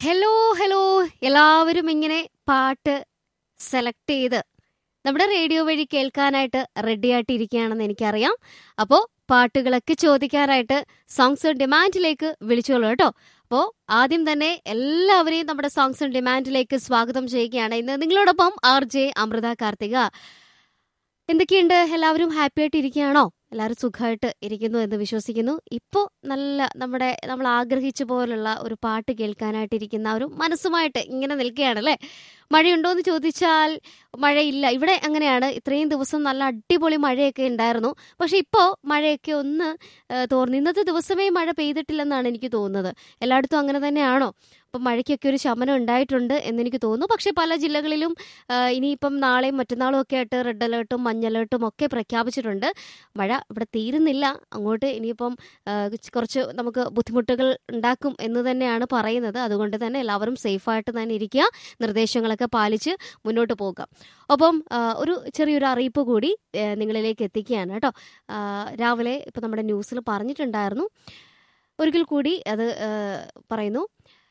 hello hello എല്ലാവരും ഇങ്ങനെ പാട്ട് സെലക്ട് ചെയ്ത് നമ്മുടെ റേഡിയോ വഴി കേൾക്കാനായിട്ട് റെഡി ആയിട്ടിരിക്കുകയാണെന്ന് എനിക്കറിയാം അപ്പോൾ പാട്ടുകളൊക്കെ ചോദിക്കാനായിട്ട് സോങ്സ് ഓൺ ഡിമാൻഡിലേക്ക് വിളിച്ചോളൂ കേട്ടോ അപ്പോൾ ആദ്യം തന്നെ എല്ലാവരെയും നമ്മുടെ സോങ്സ് ഓൺ ഡിമാൻഡിലേക്ക് സ്വാഗതം ചെയ്യുകയാണ് ഇന്ന് നിങ്ങളോടൊപ്പം ആർ ജെ അമൃത കാർത്തിക എന്തൊക്കെയുണ്ട് എല്ലാവരും ഹാപ്പി ആയിട്ട് ഇരിക്കുകയാണോ എല്ലാവരും സുഖമായിട്ട് ഇരിക്കുന്നു എന്ന് വിശ്വസിക്കുന്നു ഇപ്പോൾ നല്ല നമ്മുടെ നമ്മൾ ആഗ്രഹിച്ച പോലുള്ള ഒരു പാട്ട് കേൾക്കാനായിട്ട് ഇരിക്കുന്ന ഒരു മനസ്സുമായിട്ട് ഇങ്ങനെ നിൽക്കുകയാണല്ലേ മഴയുണ്ടോ എന്ന് ചോദിച്ചാൽ മഴയില്ല ഇവിടെ അങ്ങനെയാണ് ഇത്രയും ദിവസം നല്ല അടിപൊളി മഴയൊക്കെ ഉണ്ടായിരുന്നു പക്ഷെ ഇപ്പോൾ മഴയൊക്കെ ഒന്ന് ആ, തോർന്നു ഇന്നത്തെ ദിവസമേ മഴ പെയ്തിട്ടില്ലെന്നാണ് എനിക്ക് തോന്നുന്നത് എല്ലായിടത്തും അങ്ങനെ തന്നെയാണോ അപ്പം മഴയ്ക്കൊക്കെ ഒരു ശമനം ഉണ്ടായിട്ടുണ്ട് എന്നെനിക്ക് തോന്നുന്നു പക്ഷേ പല ജില്ലകളിലും ആ, ഇനിയിപ്പം നാളെയും മറ്റന്നാളും ഒക്കെ ആയിട്ട് റെഡ് അലേർട്ടും മഞ്ഞ അലേർട്ടും ഒക്കെ പ്രഖ്യാപിച്ചിട്ടുണ്ട് മഴ ഇവിടെ തീരുന്നില്ല അങ്ങോട്ട് ഇനിയിപ്പം ആ, കുറച്ച് നമുക്ക് ബുദ്ധിമുട്ടുകൾ ഉണ്ടാക്കും എന്ന് തന്നെയാണ് പറയുന്നത് അതുകൊണ്ട് തന്നെ എല്ലാവരും സേഫായിട്ട് തന്നെ ഇരിക്കുക നിർദ്ദേശങ്ങളൊക്കെ പാലിച്ച് മുന്നോട്ട് പോകുക ഒപ്പം ആ, ഒരു ചെറിയൊരു അറിയിപ്പ് കൂടി ആ, നിങ്ങളിലേക്ക് എത്തിക്കുകയാണ് കേട്ടോ ആ, രാവിലെ ഇപ്പം നമ്മുടെ ന്യൂസിൽ പറഞ്ഞിട്ടുണ്ടായിരുന്നു ഒരിക്കൽ കൂടി അത് ആ, പറയുന്നു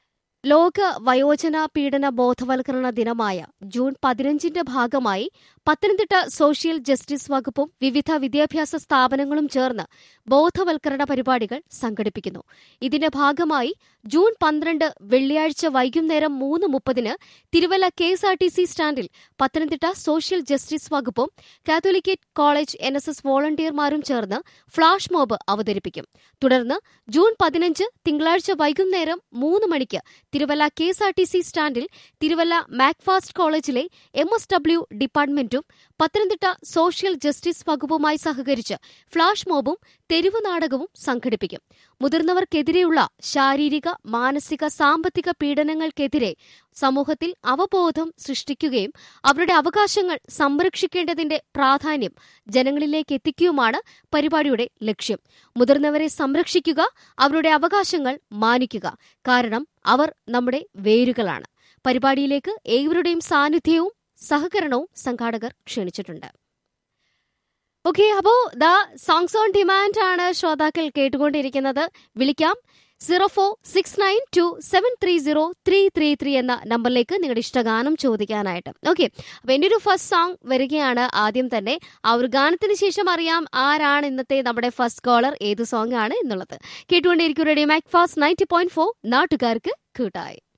ലോക വയോജന പീഡന ബോധവൽക്കരണ ദിനമായ ജൂൺ പതിനഞ്ചിന്റെ ഭാഗമായി പത്തനംതിട്ട സോഷ്യൽ ജസ്റ്റിസ് വകുപ്പും വിവിധ വിദ്യാഭ്യാസ സ്ഥാപനങ്ങളും ചേർന്ന് ബോധവൽക്കരണ പരിപാടികൾ സംഘടിപ്പിക്കുന്നു ഇതിന്റെ ഭാഗമായി ജൂൺ പന്ത്രണ്ട് വെള്ളിയാഴ്ച വൈകുന്നേരം മൂന്ന് മുപ്പതിന് Thiruvalla K S R T C സ്റ്റാൻഡിൽ പത്തനംതിട്ട സോഷ്യൽ ജസ്റ്റിസ് വകുപ്പും Catholicate college N S S വോളണ്ടിയർമാരും ചേർന്ന് ഫ്ളാഷ് മോബ് അവതരിപ്പിക്കും തുടർന്ന് ജൂൺ പതിനഞ്ച് തിങ്കളാഴ്ച വൈകുന്നേരം മൂന്ന് മണിക്ക് Thiruvalla K S R T C സ്റ്റാൻഡിൽ തിരുവല്ല മാക്ഫാസ്റ്റ് കോളേജിലെ എം എസ് ഡബ്ല്യു ഡിപ്പാർട്ട്മെന്റും പത്തനംതിട്ട സോഷ്യൽ ജസ്റ്റിസ് വകുപ്പുമായി സഹകരിച്ച് ഫ്ളാഷ് മോബും തെരുവ് നാടകവും സംഘടിപ്പിക്കും മുതിർന്നവർക്കെതിരെയുള്ള ശാരീരിക മാനസിക സാമ്പത്തിക പീഡനങ്ങൾക്കെതിരെ സമൂഹത്തിൽ അവബോധം സൃഷ്ടിക്കുകയും അവരുടെ അവകാശങ്ങൾ സംരക്ഷിക്കേണ്ടതിന്റെ പ്രാധാന്യം ജനങ്ങളിലേക്ക് എത്തിക്കുകയുമാണ് പരിപാടിയുടെ ലക്ഷ്യം മുതിർന്നവരെ സംരക്ഷിക്കുക അവരുടെ അവകാശങ്ങൾ മാനിക്കുക കാരണം അവർ നമ്മുടെ വേരുകളാണ് പരിപാടിയിലേക്ക് ഏവരുടെയും സാന്നിധ്യവും സഹകരണവും സംഘാടകർ ക്ഷണിച്ചിട്ടുണ്ട് ഓക്കെ അപ്പോ ദ സോങ്സ് ഓൺ ഡിമാൻഡ് ആണ് ശ്രോതാക്കൾ കേട്ടുകൊണ്ടിരിക്കുന്നത് വിളിക്കാം zero four six nine two seven three zero three three three എന്ന നമ്പറിലേക്ക് നിങ്ങളുടെ ഇഷ്ടഗാനം ചോദിക്കാനായിട്ട് ഓക്കെ അപ്പൊ എൻ്റെ ഒരു ഫസ്റ്റ് സോങ് വരികയാണ് ആദ്യം തന്നെ ആ ഒരു ഗാനത്തിന് ശേഷം അറിയാം ആരാണ് ഇന്നത്തെ നമ്മുടെ ഫസ്റ്റ് കോളർ ഏത് സോങ് ആണ് എന്നുള്ളത് കേട്ടുകൊണ്ടിരിക്കും radio MACFAST ninety point four നാട്ടുകാർക്ക് കൂട്ടായി